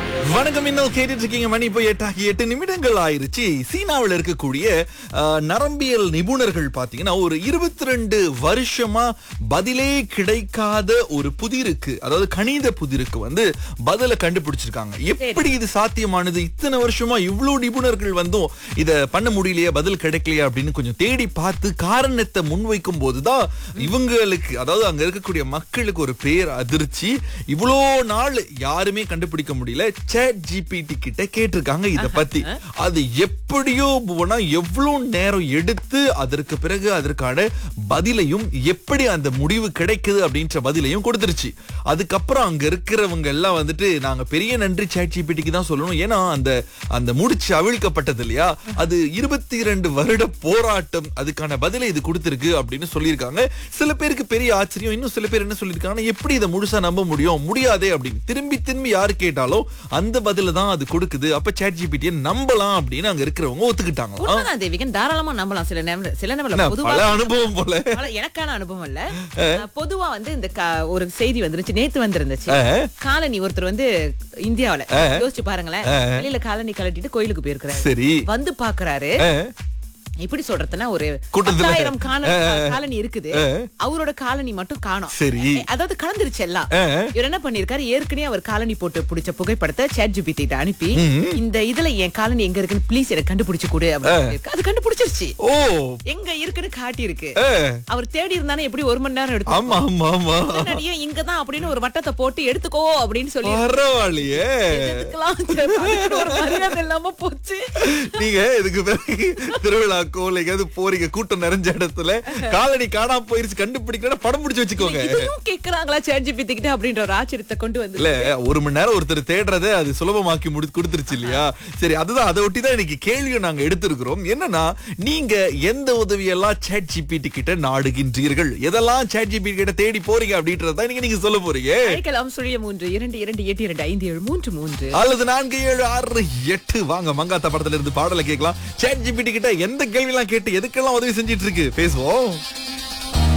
வணக்கம் இன்னும் கேட்டுட்டு இருக்கீங்க மணி இப்போ எட்டாகி எட்டு நிமிடங்கள் ஆயிருச்சு சீனாவில் இருக்கக்கூடிய அஹ், நரம்பியல் நிபுணர்கள் பாத்தீங்கன்னா ஒரு இருபத்தி ரெண்டு வருஷமா பதிலே கிடைக்காத ஒரு புதிருக்கு அதாவது கணித புதிருக்கு வந்து பதில கண்டுபிடிச்சிருக்காங்க எப்படி இது சாத்தியமானது இத்தனை வருஷமா இவ்வளவு நிபுணர்கள் வந்தும் இத பண்ண முடியலையே பதில் கிடைக்கலையா அப்படின்னு கொஞ்சம் தேடி பார்த்து காரணத்தை முன்வைக்கும் போதுதான் இவங்களுக்கு அதாவது அங்க இருக்கக்கூடிய மக்களுக்கு ஒரு பேர் அதிர்ச்சி இவ்வளோ நாள் யாருமே கண்டுபிடிக்க முடியல சேட் ஜிபிடி கிட்ட கேட்டிருக்காங்க இத பத்தி அது எப்படியோ போனா எவ்வளவு நேரம் எடுத்து அதற்கு பிறகு அதற்கான பதிலையும் எப்படி அந்த முடிவு கிடைக்குது அப்படின்ற பதிலையும் கொடுத்துருச்சு அதுக்கப்புறம் அங்க இருக்கிறவங்க எல்லாம் வந்துட்டு நாங்க பெரிய நன்றி சேட் ஜிபிடிக்கு தான் சொல்லணும் ஏன்னா அந்த அந்த முடிச்சு அவிழ்க்கப்பட்டது இல்லையா அது இருபத்தி இரண்டு வருட போராட்டம் அதுக்கான பதிலை இது கொடுத்திருக்கு அப்படின்னு சொல்லியிருக்காங்க சில பேருக்கு பெரிய ஆச்சரியம் இன்னும் சில பேர் என்ன சொல்லியிருக்காங்கன்னா எப்படி இதை முழுசா நம்ப முடியும் முடியாதே அப்படின்னு திரும்பி திரும்பி யாரு கேட்டாலும் அந்த பதில தான் அது கொடுக்குது அப்ப சேட் ஜிபிடியை நம்பலாம் அப்படின்னு அங்க இருக்கிறவங்க ஒத்துக்கிட்டாங்க உண்மைதான் தேவிகன் தாராளமா நம்பலாம் சில நேரம் சில நேரம் என்ன, பொதுவா பல அனுபவம் போல பல- எனக்கான அனுபவம் இல்ல அஹ், பொதுவா வந்து இந்த க- ஒரு செய்தி வந்துருச்சு நேத்து வந்திருந்துச்சு அஹ். காலனி ஒருத்தர் வந்து இந்தியாவுல யோசிச்சு பாருங்களேன் வெளியில காலனி கலட்டிட்டு கோயிலுக்கு போயிருக்கிறாரு சரி வந்து பாக்குறாரு அஹ், எப்படி சொல்றதுன்னா ஒரு கூட்டத்துல. பத்தாயிரம் கால- காலனி இருக்குது அவரோட காலனி மட்டும் காணோம் சரி அதாவது கலந்துருச்சு எல்லாம் அஹ். இவர் என்ன பண்ணிருக்காரு ஏற்கனவே அவர் காலனி போட்டு பிடிச்ச புகைப்படத்தை சேட் ஜிபிடி அனுப்பி இந்த இதுல என் காலனி எங்க இருக்குன்னு ப்ளீஸ் எனக்கு கண்டுபிடிச்சு கொடு அப்படின்னு சொல்லியிருக்கு. அது கண்டுபிடிச்சிருச்சு ஓ எங்க இருக்குன்னு காட்டி இருக்கு அஹ், அவர் தேடி இருந்தானே எப்படி ஒரு மணி நேரம் எடுத்து ஆமா ஆமா ஆமா முன்னாடியே இங்கதான் அப்படின்னு ஒரு வட்டத்தை போட்டு எடுத்துக்கோ அப்படின்னு சொல்லி பரவாயில்லையே எதுக்கெல்லாம் அதுக்கு ஒரு மரியாதை இல்லாம போச்சு நீங்க இதுக்கு பிறகு திருவிழாக்கோ இல்ல எங்கேயாவது போறீங்க கூட்டம் நிறைஞ்ச இடத்துல காலனி காணாம போயிருச்சு கண்டுபிடிக்கணும் படம் பிடிச்சு வச்சுக்கோங்க இதையும் கேக்குறாங்களா சேட் ஜிபிடி கிட்ட அப்படின்ற ஒரு ஆச்சரியத்தை கொண்டு வந்து இல்ல ஒரு மணி நேரம் ஒருத்தர் தேடுறதை அது சுலபமாக்கி முடி கொடுத்துருச்சு இல்லையா சரி அதுதான் அதை ஒட்டி தான் இன்னைக்கு கேள்வியை நாங்க எடுத்திருக்கிறோம் என்னன்னா நீங்க எந்த உதவியெல்லாம் சேட் ஜிபிடி கிட்ட நாடுகின்றீர்கள் எதெல்லாம் சேட் ஜிபிடி கிட்ட தேடி போறீங்க அப்படின்றத நீங்க நீங்க சொல்ல போறீங்க அழைக்கலாம் சுழிய மூன்று இரண்டு இரண்டு எட்டு இரண்டு ஐந்து ஏழு மூன்று மூன்று அல்லது நான்கு ஏழு ஆறு எட்டு வாங்க மங்காத்தா படத்துல இருந்து பாடலை கேட்கலாம் சேட் ஜிபிடி கிட்ட எந்த கேள்வி எல்லாம் கேட்டு எதுக்கெல்லாம் உதவி செஞ்சிட்டு இருக்கு பேசுவோம்